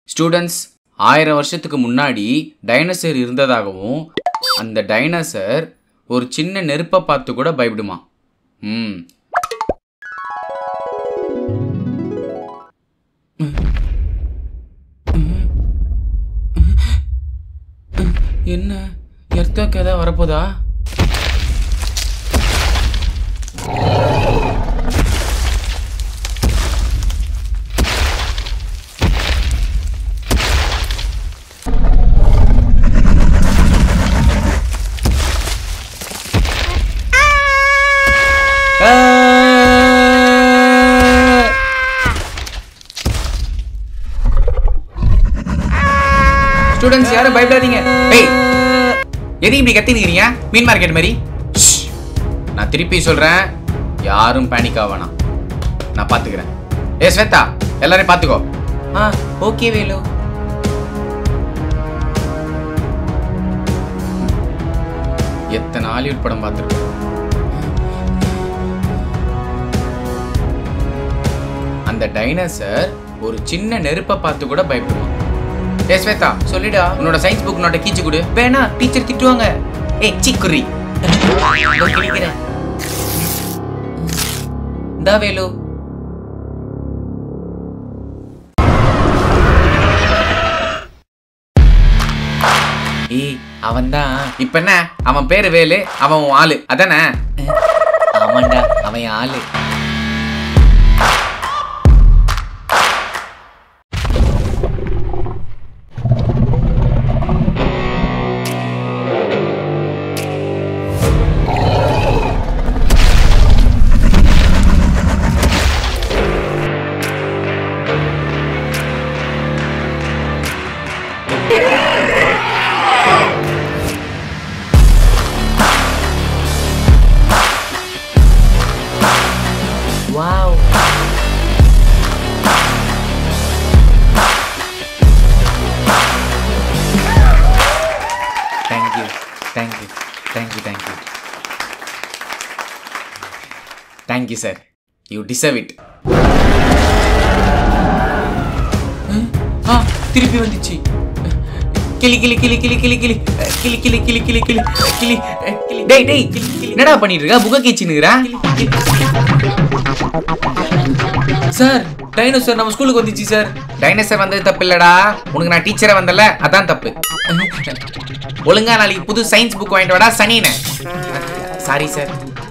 Students ஆயிரம் வருஷத்துக்கு முன்னாடி டைனோசர் இருந்ததாகவும் அந்த டைனோசர் ஒரு சின்ன நெருப்பை பார்த்து கூட பயப்படுமா ம் என்ன எர்த்தோக்கு ஏதாவது வரப்போதா ஸ்டூடெண்ட்ஸ் யாரும் பயப்படாதீங்க ஏய் எதுக்கு இப்படி கத்தினுக்கிறீங்க மீன் மார்க்கெட் மாதிரி ஷ். நான் திருப்பி சொல்றேன் யாரும் பேனிக் ஆகணும் நான் பாத்துக்கிறேன் ஏ ஸ்வேதா எல்லாரையும் பாத்துக்கோ ஆ ஓகே வேலு எத்தனை ஹாலிவுட் படம் பார்த்துருக்கேன் அந்த டைனோசர் ஒரு சின்ன நெருப்பை பார்த்து கூட பயப்படுவான் ஏ ஸ்வேதா சொல்லிடா உன்னோட சயின்ஸ் புக் நோட்ட கீச்சு கொடு வேணா டீச்சர் திட்டுவாங்க ஏய் சிக்குரி கிழிக்கிறேன் இந்தா வேலு ஏய் அவன் தான் இப்ப என்ன அவன் பேரு வேலு அவன் உன் ஆளு அதானே ஆமாண்டா அவன் என் ஆளு wow thank you thank you thank you thank you thank you sir you deserve it ஆ திருப்பி வந்துச்சு கிளி கிளி கிளி கிளி கிளி கிளி கிளி கிளி கிளி கிளி கிளி கிளி கிளி டேய் டேய் என்னடா பண்ணிட்டு இருக்க புக கீச்சினுக்குறா சார் டைனோசர் நம்ம ஸ்கூலுக்கு வந்துச்சு சார் டைனோசர் வந்தது தப்பு இல்லடா உனக்கு நான் டீச்சரா வந்தல அதான் தப்பு ஒழுங்கா நாளைக்கு புது சயின்ஸ் புக் வாங்கிட்டு வாடா சனின சாரி சார்